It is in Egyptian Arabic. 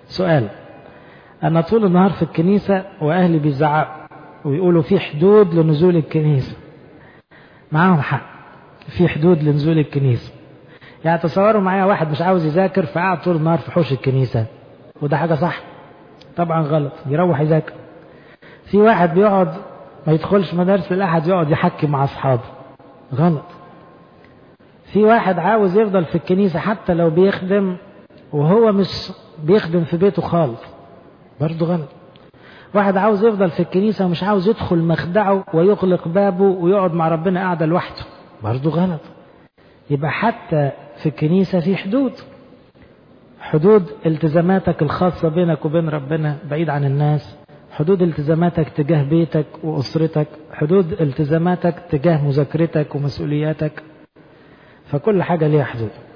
سؤال أنا طول النهار في الكنيسة وأهلي بيزعقوا ويقولوا في حدود لنزول الكنيسة معاهم حق في حدود لنزول الكنيسة يعني تصوروا معايا واحد مش عاوز يذاكر فقعد طول النهار في حوش الكنيسة وده حاجة صح طبعا غلط يروح يذاكر في واحد بيقعد ما يدخلش مدارس الأحد يقعد يحكي مع أصحابه غلط في واحد عاوز يفضل في الكنيسة حتى لو بيخدم وهو مش بيخدم في بيته خالص برضه غلط واحد عاوز يفضل في الكنيسة ومش عاوز يدخل مخدعه ويغلق بابه ويقعد مع ربنا قاعدة لوحده برضه غلط يبقى حتى في الكنيسة في حدود حدود التزاماتك الخاصة بينك وبين ربنا بعيد عن الناس حدود التزاماتك تجاه بيتك وأسرتك حدود التزاماتك تجاه مذاكرتك ومسؤولياتك فكل حاجة ليها حدود